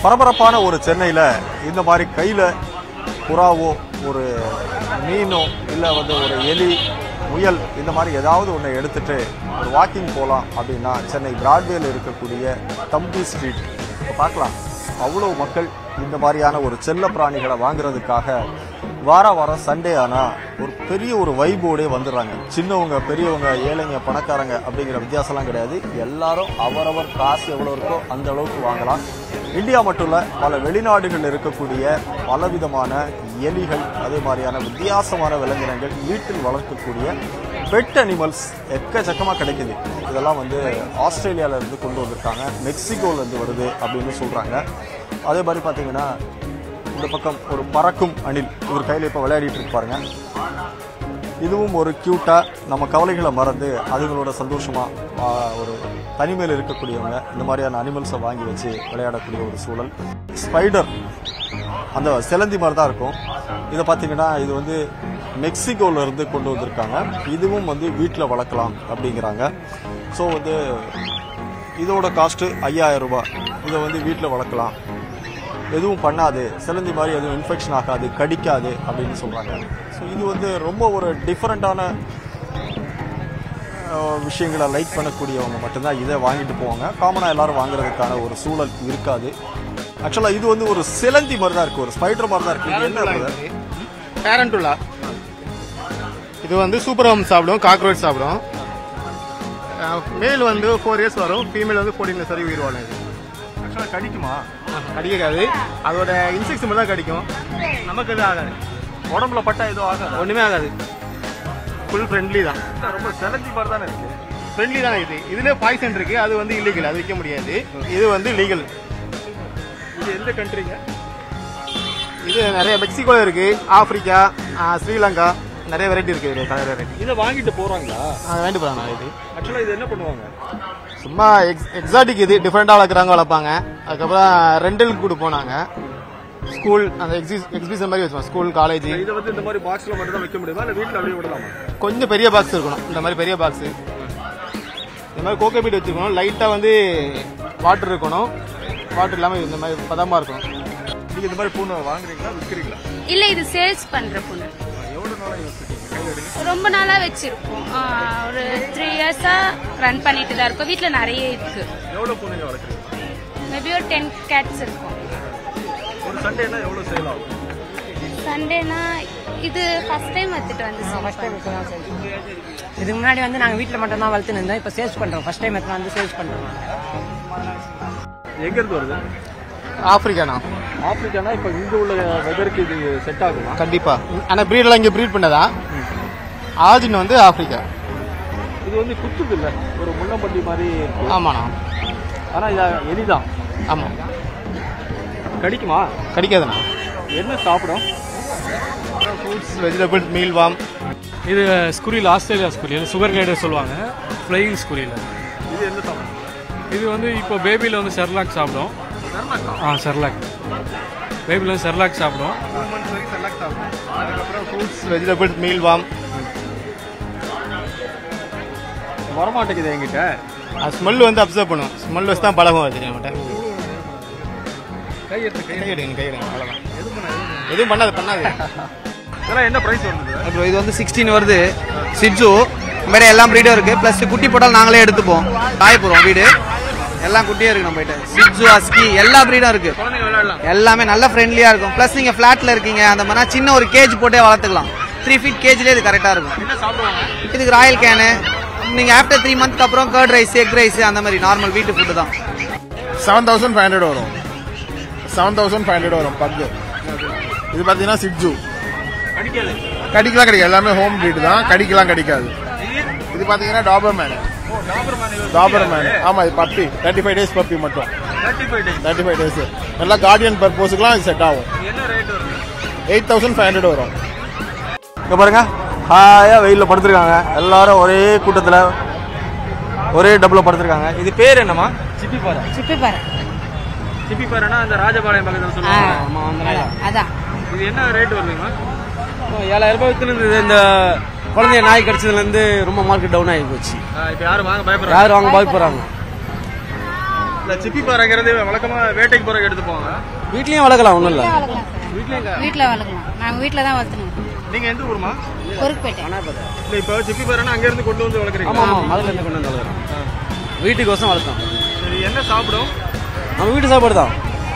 பரபரப்பான ஒரு சென்னையில் இந்த மாதிரி கையில் புறாவோ ஒரு மீனோ இல்லை வந்து ஒரு எலி முயல் இந்த மாதிரி ஏதாவது ஒன்று எடுத்துட்டு ஒரு வாக்கிங் போகலாம் அப்படின்னா சென்னை பிராட்வேல இருக்கக்கூடிய தம்பி ஸ்ட்ரீட் இப்போ பார்க்கலாம் அவ்வளோ மக்கள் இந்த மாதிரியான ஒரு செல்ல பிராணிகளை வாங்குறதுக்காக வார வாரம் சண்டே ஆனால் ஒரு பெரிய ஒரு வைபோடே வந்துடுறாங்க சின்னவங்க பெரியவங்க ஏழைங்க பணக்காரங்க அப்படிங்கிற வித்தியாசம்லாம் கிடையாது எல்லாரும் அவரவர் காசு எவ்வளோ இருக்கோ அந்த அளவுக்கு வாங்கலாம் இந்தியா மட்டும் இல்ல பல வெளிநாடுகளில் இருக்கக்கூடிய பலவிதமான எலிகள் அதே மாதிரியான வித்தியாசமான விலங்கினங்கள் வீட்டில் வளர்க்கக்கூடிய பெட் அனிமல்ஸ் எக்கச்சக்கமாக கிடைக்குது இதெல்லாம் வந்து ஆஸ்திரேலியால இருந்து கொண்டு வந்திருக்காங்க மெக்சிகோல இருந்து வருது அப்படின்னு சொல்றாங்க அதே மாதிரி பார்த்தீங்கன்னா இந்த பக்கம் ஒரு பறக்கும் அணில் இவர் கையில் இப்போ விளையாடிட்டு இருக்கு பாருங்க இதுவும் ஒரு கியூட்டா நம்ம கவலைகளை மறந்து அதுங்களோட சந்தோஷமா ஆ, ஒரு தனிமையில் இருக்கக்கூடியவங்க இந்த மாதிரியான அனிமல்ஸை வாங்கி வச்சு விளையாடக்கூடிய ஒரு சூழல் ஸ்பைடர் அந்த சிலந்தி மாதிரி தான் இருக்கும் இதை பார்த்தீங்கன்னா இது வந்து மெக்சிகோல இருந்து கொண்டு வந்திருக்காங்க இதுவும் வந்து வீட்டில் வளர்க்கலாம் அப்படிங்கிறாங்க ஸோ வந்து இதோட காஸ்ட்டு ஐயாயிரம் ரூபாய் இதை வந்து வீட்டில் வளர்க்கலாம் எதுவும் பண்ணாது சிலந்தி மாதிரி எதுவும் இன்ஃபெக்ஷன் ஆகாது கடிக்காது அப்படின்னு சொல்கிறாங்க ஸோ இது வந்து ரொம்ப ஒரு டிஃப்ரெண்ட்டான விஷயங்களை லைக் பண்ணக்கூடியவங்க மட்டும்தான் இதை வாங்கிட்டு போவாங்க காமனாக எல்லாரும் வாங்குறதுக்கான ஒரு சூழல் இருக்காது ஆக்சுவலாக இது வந்து ஒரு சிலந்தி மாதிரி தான் இருக்குது ஒரு ஸ்பைடர் மாதிரி தான் இருக்குது இது என்ன brother? பேரண்டுலா இது வந்து சூப்பர் ஹோம் சாப்பிடும் காக்ரோச் சாப்பிடும் மேல் வந்து ஃபோர் இயர்ஸ் வரும் ஃபீமேல் வந்து ஃபோர்டீன் இயர்ஸ் வரை உயிர் வாழும் இது ஆக்சுவலாக கடிக்குமா கடிக்காது அதோட இன்செக்ட்ஸ் மட்டும் தான் கடிக்கும் நமக்கு எதுவும் ஆகாது உடம்புல பட்டா எதுவும் ஆகாது ஒன்றுமே ஆகாது ஃபுல் ஃப்ரெண்ட்லி தான் ரொம்ப சிலந்தி மாதிரி தானே இருக்குது ஃப்ரெண்ட்லி தானே இது இதுல பாய்சன் இருக்கு அது வந்து இல்லீகல் அது விற்க முடியாது இது வந்து லீகல் இது எந்த கண்ட்ரிங்க இது நிறைய மெக்சிகோல இருக்கு ஆப்பிரிக்கா ஆ, ஸ்ரீலங்கா நிறைய வெரைட்டி இருக்கு இதுல கலர் வெரைட்டி இதை வாங்கிட்டு போகிறாங்களா வேண்டி போறாங்க இது ஆக்சுவலாக இது என்ன பண்ணுவாங்க சும்மா எக்ஸ் எக்ஸாட்டிக் இது டிஃப்ரெண்டாக வளர்க்குறாங்க வளர்ப்பாங்க அதுக்கப்புறம் ரெண்டலுக்கு கூட போனாங்க ஸ்கூல் அந்த எக்ஸிஸ் எக்ஸிபிஷன் மாதிரி வச்சுப்போம் ஸ்கூல் காலேஜ் இதை வந்து இந்த மாதிரி பாக்ஸில் மட்டும் தான் வைக்க முடியுமா இல்லை வீட்டில் அப்படியே விடலாமா கொஞ்சம் பெரிய பாக்ஸ் இருக்கணும் இந்த மாதிரி பெரிய பாக்ஸ் இந்த மாதிரி கோகோ பீட் வச்சுக்கணும் லைட்டாக வந்து வாட்டர் இருக்கணும் வாட்டர் இல்லாமல் இந்த மாதிரி பதமாக இருக்கணும் நீங்கள் இந்த மாதிரி பூனை வாங்குறீங்களா விற்கிறீங்களா இல்ல இது சேல்ஸ் பண்ற பொண்ணு எவ்வளோ நாளாக வச்சுருக்கீங்க கையில் எடுங்க ரொம்ப நாளா வச்சிருக்கோம் ஆ, ஒரு த்ரீ இயர்ஸா ரன் பண்ணிட்டு தான் இருக்கோம் வீட்ல நிறைய இருக்கு எவ்வளோ பூனைங்க வளர்க்குறீங்க மேபி ஒரு டென் கேட்ஸ் இருக்கும் ஒரு சண்டேனா எவ்வளோ சேல் ஆகும் சண்டேனா இது ஃபர்ஸ்ட் டைம் வச்சுட்டு வந்து ஃபர்ஸ்ட் டைம் இப்போ தான் சேல்ஸ் இதுக்கு முன்னாடி வந்து நாங்கள் வீட்டில் மட்டும் தான் வளர்த்துன்னு இருந்தோம் இப்போ சேல்ஸ் பண்ணுறோம் ஃபர்ஸ்ட் டைம் எத்தனை வந்து சேல்ஸ் பண்ணுறோம் எங்கேருந்து வருது ஆப்பிரிக்கானா ஆப்பிரிக்கானா இப்போ இங்கே உள்ள வெதருக்கு இது செட் ஆகுமா கண்டிப்பாக ஆனால் ப்ரீடெல்லாம் இங்கே ப்ரீட் பண்ணதா ஆரிஜின் வந்து ஆப்பிரிக்கா இது வந்து குத்துது இல்லை ஒரு முள்ளம்பட்டி மாதிரி இருக்கு ஆமாண்ணா ஆனால் இது எலிதான் ஆமாம் கடிக்குமா கிடைக்காதுண்ணா என்ன சாப்பிடும் ஃப்ரூட்ஸ் வெஜிடபிள்ஸ் மீல் வாம் இது squirrel Australia squirrel sugar glider சொல்லுவாங்க ஃப்ளையிங் ஸ்குரில் இது என்ன சாப்பிடும் இது வந்து இப்போ பேபியில் வந்து செர்லாக் சாப்பிடும் ஆ செர்லாக் பேபியில் வந்து செர்லாக் சாப்பிடும் அதுக்கப்புறம் ஃப்ரூட்ஸ் வெஜிடபிள்ஸ் மீல் வாம் வரமாட்டேங்குது என்கிட்ட அது ஸ்மெல் வந்து அப்சர்வ் பண்ணும் ஸ்மெல் வச்சு தான் பழகும் அது நம்மகிட்ட கை எடுத்து கை கை எடுங்க கை எடுங்க அவ்வளோதான் எதுவும் பண்ணாது பண்ணாது இதெல்லாம் என்ன ப்ரைஸ் வருது அப்புறம் இது வந்து சிக்ஸ்டீன் வருது சிட்ஜு இந்த மாதிரி எல்லாம் ப்ரீடும் இருக்கு ப்ளஸ் குட்டி போட்டால் நாங்களே எடுத்துப்போம் காயப்போகிறோம் வீடு எல்லாம் குட்டியே இருக்கு நம்ம கிட்ட சிட்ஜு அஸ்கி எல்லா ப்ரீடும் இருக்கு எல்லாமே நல்ல ஃப்ரெண்ட்லியா இருக்கும் ப்ளஸ் நீங்க ஃபிளாட்ல இருக்கீங்க அந்த மாதிரி சின்ன ஒரு கேஜ் போட்டே வளர்த்துக்கலாம் த்ரீ ஃபீட் கேஜ்லேயே இது கரெக்டாக இருக்கும் இதுக்கு ராயல் கேனு நீங்க ஆஃப்டர் த்ரீ மந்த்க்கு அப்புறம் கர்ட் ரைஸ் எக் ரைஸ் அந்த மாதிரி நார்மல் வீட்டு ஃபுட்டு தான் செவன் தௌசண்ட் ஃபைவ் ஹண்ட்ரட் வரும் செவன் தௌசண்ட் ஃபைவ் ஹண்ட்ரட் வரும் பக்கு இது பார்த்தீங்கன்னா சிக்ஜு கடிக்கலாம் கிடைக்காது எல்லாமே ஹோம் ப்ரீட் தான் கடிக்கலாம் கிடைக்காது இது பார்த்தீங்கன்னா டாபர் மேன் டாபர் மேன் ஆமாம் இது puppy thirty five days puppy மட்டும் தேர்ட்டி ஃபைவ் டேஸ் நல்லா கார்டியன் பர்பஸுக்குலாம் இது செட் ஆகும் எயிட் தௌசண்ட் ஃபைவ் ஹண்ட்ரட் வரும் இங்க பாருங்க ஹாயா வெயில்ல படுத்திருக்காங்க எல்லாரும் ஒரே கூட்டத்துல ஒரே டபுள்ல படுத்திருக்காங்க இது பேர் என்னமா சிப்பி பாறை சிப்பி பாரு சிப்பி பாறைனா அந்த ராஜபாளையம் பக்கத்துல அதான், அதான் இது என்ன ரேட் வருதுங்களா ஏழாயிரம் ரூபாய் வித்துனது இந்த குழந்தைய நாய் கடிச்சதுல இருந்து ரொம்ப மார்க்கெட் டவுன் ஆகி போச்சு இப்போ யாரும் வாங்க பயப்படுறாங்க யாரும் வாங்க பாய் போறாங்க இந்த சிப்பி பாறைங்கிறது வழக்கமா வேட்டைக்கு போறதுக்கு எடுத்து போவாங்க வீட்லயும் வளர்க்கலாம் ஒன்றும் இல்லை வீட்டில் வளர்க்கலாம் நாங்கள் வீட்டில் தான் வளர்த்துனோம் நீங்க எந்த ஊருமா பொறுப்பேட்டை இல்ல இப்போ சிப்பி பாறைனா அங்க இருந்து கொண்டு வந்து வளர்க்குறீங்க ஆமாம் ஆமாம் மதுல இருந்து கொண்டு வந்து வளர்க்குறோம் வீட்டுக்கோசம் வளர்த்தோம் சரி என்ன சாப்பிடும் நம்ம வீட்டு சாப்பாடு தான்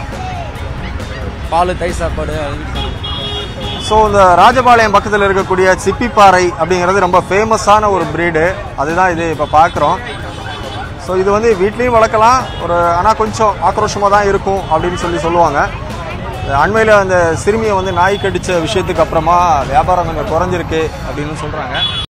பால் தை சாப்பாடு அது வீட்டு சாப்பாடு ஸோ இந்த ராஜபாளையம் பக்கத்தில் இருக்கக்கூடிய சிப்பிப்பாறை அப்படிங்கிறது ரொம்ப ஃபேமஸான ஒரு பிரீடு அதுதான் இது இப்போ பார்க்குறோம் ஸோ இது வந்து வீட்லேயும் வளர்க்கலாம் ஒரு ஆனால் கொஞ்சம் ஆக்ரோஷமாக தான் இருக்கும் அப்படின்னு சொல்லி சொல்லுவாங்க அண்மையில் அந்த சிறுமியை வந்து நாய் கடிச்ச விஷயத்துக்கு அப்புறமா வியாபாரம் கொஞ்சம் குறைஞ்சிருக்கு அப்படின்னு சொல்கிறாங்க